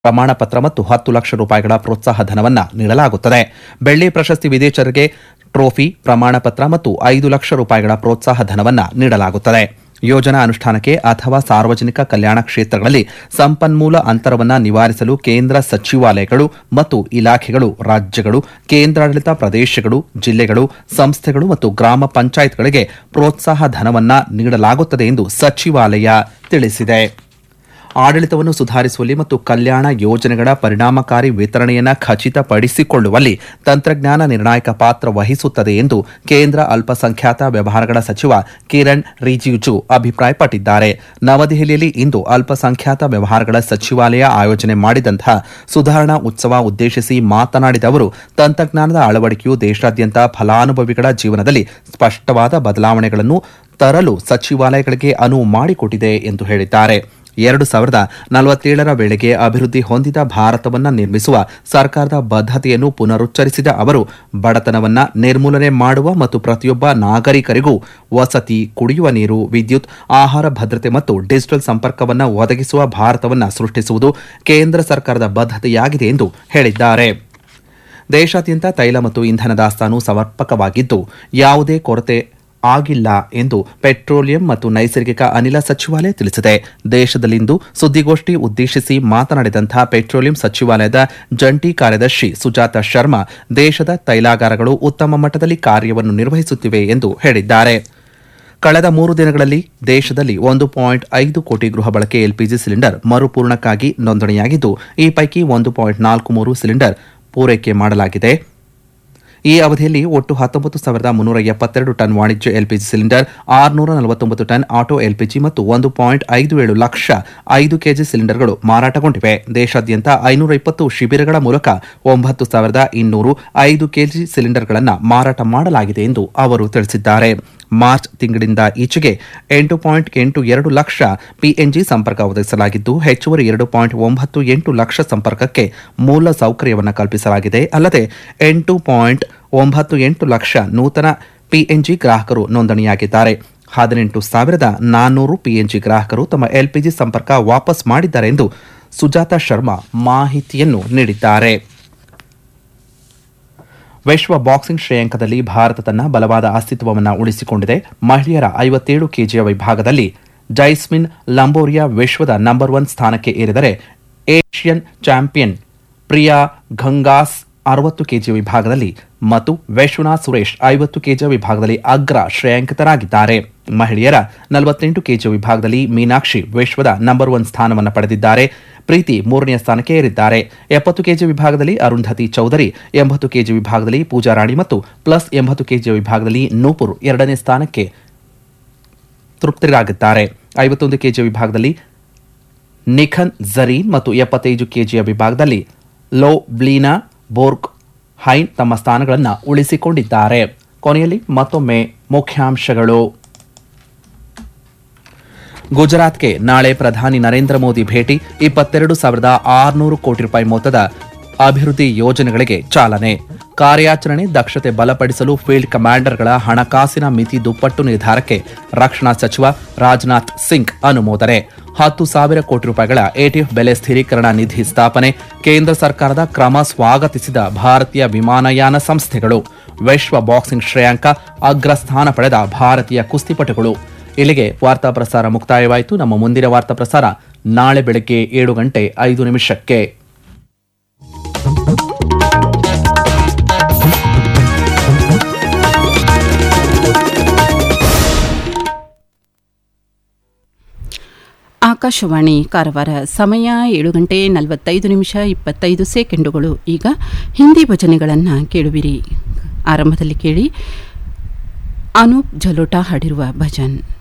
ಪ್ರಮಾಣ ಪತ್ರ ಮತ್ತು ಹತ್ತು ಲಕ್ಷ ರೂಪಾಯಿಗಳ ಪ್ರೋತ್ಸಾಹ ಧನವನ್ನ ನೀಡಲಾಗುತ್ತದೆ ಬೆಳ್ಳಿ ಪ್ರಶಸ್ತಿ ವಿಜೇತರಿಗೆ ಟ್ರೋಫಿ ಪ್ರಮಾಣ ಪತ್ರ ಮತ್ತು ಐದು ಲಕ್ಷ ರೂಪಾಯಿಗಳ ಪ್ರೋತ್ಸಾಹ ಧನವನ್ನ ನೀಡಲಾಗುತ್ತದೆ ಯೋಜನಾ ಅನುಷ್ಠಾನಕ್ಕೆ ಅಥವಾ ಸಾರ್ವಜನಿಕ ಕಲ್ಯಾಣ ಕ್ಷೇತ್ರಗಳಲ್ಲಿ ಸಂಪನ್ಮೂಲ ಅಂತರವನ್ನ ನಿವಾರಿಸಲು ಕೇಂದ್ರ ಸಚಿವಾಲಯಗಳು ಮತ್ತು ಇಲಾಖೆಗಳು ರಾಜ್ಯಗಳು ಕೇಂದ್ರಾಡಳಿತ ಪ್ರದೇಶಗಳು ಜಿಲ್ಲೆಗಳು ಸಂಸ್ಥೆಗಳು ಮತ್ತು ಗ್ರಾಮ ಪಂಚಾಯತ್ಗಳಿಗೆ ಪ್ರೋತ್ಸಾಹ ಧನವನ್ನ ನೀಡಲಾಗುತ್ತದೆ ಎಂದು ಸಚಿವಾಲಯ ತಿಳಿಸಿದೆ ಆಡಳಿತವನ್ನು ಸುಧಾರಿಸುವಲ್ಲಿ ಮತ್ತು ಕಲ್ಯಾಣ ಯೋಜನೆಗಳ ಪರಿಣಾಮಕಾರಿ ವಿತರಣೆಯನ್ನು ಖಚಿತಪಡಿಸಿಕೊಳ್ಳುವಲ್ಲಿ ತಂತ್ರಜ್ಞಾನ ನಿರ್ಣಾಯಕ ಪಾತ್ರ ವಹಿಸುತ್ತದೆ ಎಂದು ಕೇಂದ್ರ ಅಲ್ಪಸಂಖ್ಯಾತ ವ್ಯವಹಾರಗಳ ಸಚಿವ ಕಿರಣ್ ರಿಜಿಜು ಅಭಿಪ್ರಾಯಪಟ್ಟಿದ್ದಾರೆ ನವದೆಹಲಿಯಲ್ಲಿ ಇಂದು ಅಲ್ಪಸಂಖ್ಯಾತ ವ್ಯವಹಾರಗಳ ಸಚಿವಾಲಯ ಆಯೋಜನೆ ಮಾಡಿದಂತಹ ಸುಧಾರಣಾ ಉತ್ಸವ ಉದ್ದೇಶಿಸಿ ಮಾತನಾಡಿದ ಅವರು ತಂತ್ರಜ್ಞಾನದ ಅಳವಡಿಕೆಯು ದೇಶಾದ್ಯಂತ ಫಲಾನುಭವಿಗಳ ಜೀವನದಲ್ಲಿ ಸ್ಪಷ್ಟವಾದ ಬದಲಾವಣೆಗಳನ್ನು ತರಲು ಸಚಿವಾಲಯಗಳಿಗೆ ಅನುವು ಮಾಡಿಕೊಟ್ಟಿದೆ ಎಂದು ಹೇಳಿದ್ದಾರೆ ಎರಡು ಸಾವಿರದ ನಲವತ್ತೇಳರ ವೇಳೆಗೆ ಅಭಿವೃದ್ಧಿ ಹೊಂದಿದ ಭಾರತವನ್ನ ನಿರ್ಮಿಸುವ ಸರ್ಕಾರದ ಬದ್ಧತೆಯನ್ನು ಪುನರುಚ್ಚರಿಸಿದ ಅವರು ಬಡತನವನ್ನ ನಿರ್ಮೂಲನೆ ಮಾಡುವ ಮತ್ತು ಪ್ರತಿಯೊಬ್ಬ ನಾಗರಿಕರಿಗೂ ವಸತಿ ಕುಡಿಯುವ ನೀರು ವಿದ್ಯುತ್ ಆಹಾರ ಭದ್ರತೆ ಮತ್ತು ಡಿಜಿಟಲ್ ಸಂಪರ್ಕವನ್ನು ಒದಗಿಸುವ ಭಾರತವನ್ನ ಸೃಷ್ಟಿಸುವುದು ಕೇಂದ್ರ ಸರ್ಕಾರದ ಬದ್ಧತೆಯಾಗಿದೆ ಎಂದು ಹೇಳಿದ್ದಾರೆ ದೇಶಾದ್ಯಂತ ತೈಲ ಮತ್ತು ಇಂಧನ ದಾಸ್ತಾನು ಸಮರ್ಪಕವಾಗಿದ್ದು ಯಾವುದೇ ಕೊರತೆ ಆಗಿಲ್ಲ ಎಂದು ಪೆಟ್ರೋಲಿಯಂ ಮತ್ತು ನೈಸರ್ಗಿಕ ಅನಿಲ ಸಚಿವಾಲಯ ತಿಳಿಸಿದೆ ದೇಶದಲ್ಲಿಂದು ಸುದ್ದಿಗೋಷ್ಠಿ ಉದ್ದೇಶಿಸಿ ಮಾತನಾಡಿದಂತಹ ಪೆಟ್ರೋಲಿಯಂ ಸಚಿವಾಲಯದ ಜಂಟಿ ಕಾರ್ಯದರ್ಶಿ ಸುಜಾತ ಶರ್ಮಾ ದೇಶದ ತೈಲಾಗಾರಗಳು ಉತ್ತಮ ಮಟ್ಟದಲ್ಲಿ ಕಾರ್ಯವನ್ನು ನಿರ್ವಹಿಸುತ್ತಿವೆ ಎಂದು ಹೇಳಿದ್ದಾರೆ ಕಳೆದ ಮೂರು ದಿನಗಳಲ್ಲಿ ದೇಶದಲ್ಲಿ ಒಂದು ಪಾಯಿಂಟ್ ಐದು ಕೋಟಿ ಗೃಹ ಬಳಕೆ ಎಲ್ಪಿಜಿ ಸಿಲಿಂಡರ್ ಮರುಪೂರಣಕ್ಕಾಗಿ ನೋಂದಣಿಯಾಗಿದ್ದು ಈ ಪೈಕಿ ಒಂದು ಪಾಯಿಂಟ್ ನಾಲ್ಕು ಮೂರು ಸಿಲಿಂಡರ್ ಪೂರೈಕೆ ಮಾಡಲಾಗಿದೆ ಈ ಅವಧಿಯಲ್ಲಿ ಒಟ್ಟು ಹತ್ತೊಂಬತ್ತು ಸಾವಿರದ ಮುನ್ನೂರ ಎಪ್ಪತ್ತೆರಡು ಟನ್ ವಾಣಿಜ್ಯ ಎಲ್ಪಿಜಿ ಸಿಲಿಂಡರ್ ಆರುನೂರ ನಲವತ್ತೊಂಬತ್ತು ಟನ್ ಆಟೋ ಎಲ್ಪಿಜಿ ಮತ್ತು ಒಂದು ಪಾಯಿಂಟ್ ಐದು ಏಳು ಲಕ್ಷ ಐದು ಕೆಜಿ ಸಿಲಿಂಡರ್ಗಳು ಮಾರಾಟಗೊಂಡಿವೆ ದೇಶಾದ್ಯಂತ ಐನೂರ ಇಪ್ಪತ್ತು ಶಿಬಿರಗಳ ಮೂಲಕ ಒಂಬತ್ತು ಸಾವಿರದ ಇನ್ನೂರು ಐದು ಕೆಜಿ ಸಿಲಿಂಡರ್ಗಳನ್ನು ಮಾರಾಟ ಮಾಡಲಾಗಿದೆ ಎಂದು ಅವರು ತಿಳಿಸಿದ್ದಾರೆ ಮಾರ್ಚ್ ತಿಂಗಳಿಂದ ಈಚೆಗೆ ಎಂಟು ಪಾಯಿಂಟ್ ಎಂಟು ಎರಡು ಲಕ್ಷ ಪಿಎನ್ಜಿ ಸಂಪರ್ಕ ಒದಗಿಸಲಾಗಿದ್ದು ಹೆಚ್ಚುವರಿ ಎರಡು ಪಾಯಿಂಟ್ ಒಂಬತ್ತು ಎಂಟು ಲಕ್ಷ ಸಂಪರ್ಕಕ್ಕೆ ಮೂಲ ಸೌಕರ್ಯವನ್ನು ಕಲ್ಪಿಸಲಾಗಿದೆ ಅಲ್ಲದೆ ಎಂಟು ಪಾಯಿಂಟ್ ಒಂಬತ್ತು ಎಂಟು ಲಕ್ಷ ನೂತನ ಪಿಎನ್ಜಿ ಗ್ರಾಹಕರು ನೋಂದಣಿಯಾಗಿದ್ದಾರೆ ಹದಿನೆಂಟು ಸಾವಿರದ ನಾನ್ನೂರು ಪಿಎನ್ಜಿ ಗ್ರಾಹಕರು ತಮ್ಮ ಎಲ್ಪಿಜಿ ಸಂಪರ್ಕ ವಾಪಸ್ ಮಾಡಿದ್ದಾರೆ ಎಂದು ಸುಜಾತ ಶರ್ಮಾ ಮಾಹಿತಿಯನ್ನು ನೀಡಿದ್ದಾರೆ ವಿಶ್ವ ಬಾಕ್ಸಿಂಗ್ ಶ್ರೇಯಾಂಕದಲ್ಲಿ ಭಾರತ ತನ್ನ ಬಲವಾದ ಅಸ್ತಿತ್ವವನ್ನು ಉಳಿಸಿಕೊಂಡಿದೆ ಮಹಿಳೆಯರ ಐವತ್ತೇಳು ಕೆಜಿಯ ವಿಭಾಗದಲ್ಲಿ ಜೈಸ್ಮಿನ್ ಲಂಬೋರಿಯಾ ವಿಶ್ವದ ನಂಬರ್ ಒನ್ ಸ್ಥಾನಕ್ಕೆ ಏರಿದರೆ ಏಷ್ಯನ್ ಚಾಂಪಿಯನ್ ಪ್ರಿಯಾ ಗಂಗಾಸ್ ಅರವತ್ತು ಕೆಜಿ ವಿಭಾಗದಲ್ಲಿ ಮತ್ತು ವೈಶ್ವನಾಥ್ ಸುರೇಶ್ ಐವತ್ತು ಕೆಜಿ ವಿಭಾಗದಲ್ಲಿ ಅಗ್ರ ಶ್ರೇಯಾಂಕಿತರಾಗಿದ್ದಾರೆ ಮಹಿಳೆಯರ ನಲವತ್ತೆಂಟು ಕೆಜಿ ವಿಭಾಗದಲ್ಲಿ ಮೀನಾಕ್ಷಿ ವಿಶ್ವದ ನಂಬರ್ ಒನ್ ಸ್ಥಾನವನ್ನು ಪಡೆದಿದ್ದಾರೆ ಪ್ರೀತಿ ಮೂರನೆಯ ಸ್ಥಾನಕ್ಕೆ ಏರಿದ್ದಾರೆ ಎಪ್ಪತ್ತು ಕೆಜಿ ವಿಭಾಗದಲ್ಲಿ ಅರುಂಧತಿ ಚೌಧರಿ ಎಂಬತ್ತು ಕೆಜಿ ವಿಭಾಗದಲ್ಲಿ ಪೂಜಾ ರಾಣಿ ಮತ್ತು ಪ್ಲಸ್ ಎಂಬತ್ತು ಕೆಜಿ ವಿಭಾಗದಲ್ಲಿ ನೂಪುರ್ ಎರಡನೇ ಸ್ಥಾನಕ್ಕೆ ತೃಪ್ತರಾಗಿದ್ದಾರೆ ಐವತ್ತೊಂದು ಕೆಜಿ ವಿಭಾಗದಲ್ಲಿ ನಿಖನ್ ಜರೀನ್ ಮತ್ತು ಎಪ್ಪತ್ತೈದು ಕೆಜಿಯ ವಿಭಾಗದಲ್ಲಿ ಲೋ ಬ್ಲೀನಾ ಬೋರ್ಗ್ ಹೈನ್ ತಮ್ಮ ಸ್ಥಾನಗಳನ್ನು ಉಳಿಸಿಕೊಂಡಿದ್ದಾರೆ ಕೊನೆಯಲ್ಲಿ ಮತ್ತೊಮ್ಮೆ ಮುಖ್ಯಾಂಶಗಳು ಗುಜರಾತ್ಗೆ ನಾಳೆ ಪ್ರಧಾನಿ ನರೇಂದ್ರ ಮೋದಿ ಭೇಟಿ ಇಪ್ಪತ್ತೆರಡು ಸಾವಿರದ ಆರುನೂರು ಕೋಟಿ ರೂಪಾಯಿ ಮೊತ್ತದ ಅಭಿವೃದ್ಧಿ ಯೋಜನೆಗಳಿಗೆ ಚಾಲನೆ ಕಾರ್ಯಾಚರಣೆ ದಕ್ಷತೆ ಬಲಪಡಿಸಲು ಫೀಲ್ಡ್ ಕಮಾಂಡರ್ಗಳ ಹಣಕಾಸಿನ ಮಿತಿ ದುಪ್ಪಟ್ಟು ನಿರ್ಧಾರಕ್ಕೆ ರಕ್ಷಣಾ ಸಚಿವ ರಾಜನಾಥ್ ಸಿಂಗ್ ಅನುಮೋದನೆ ಹತ್ತು ಸಾವಿರ ಕೋಟಿ ರೂಪಾಯಿಗಳ ಎಟಿಎಫ್ ಬೆಲೆ ಸ್ಥಿರೀಕರಣ ನಿಧಿ ಸ್ಥಾಪನೆ ಕೇಂದ್ರ ಸರ್ಕಾರದ ಕ್ರಮ ಸ್ವಾಗತಿಸಿದ ಭಾರತೀಯ ವಿಮಾನಯಾನ ಸಂಸ್ಥೆಗಳು ವಿಶ್ವ ಬಾಕ್ಸಿಂಗ್ ಶ್ರೇಯಾಂಕ ಅಗ್ರಸ್ಥಾನ ಪಡೆದ ಭಾರತೀಯ ಕುಸ್ತಿಪಟುಗಳು ಇಲ್ಲಿಗೆ ವಾರ್ತಾ ಪ್ರಸಾರ ಮುಕ್ತಾಯವಾಯಿತು ನಮ್ಮ ಮುಂದಿನ ವಾರ್ತಾ ಪ್ರಸಾರ ನಾಳೆ ಬೆಳಗ್ಗೆ ಏಳು ಗಂಟೆ ಐದು ನಿಮಿಷಕ್ಕೆ ಆಕಾಶವಾಣಿ ಕಾರವಾರ ಸಮಯ ಏಳು ಗಂಟೆ ನಲವತ್ತೈದು ನಿಮಿಷ ಇಪ್ಪತ್ತೈದು ಸೆಕೆಂಡುಗಳು ಈಗ ಹಿಂದಿ ಭಜನೆಗಳನ್ನು ಕೇಳುವಿರಿ ಆರಂಭದಲ್ಲಿ ಕೇಳಿ ಅನೂಪ್ ಜಲೋಟಾ ಹಾಡಿರುವ ಭಜನ್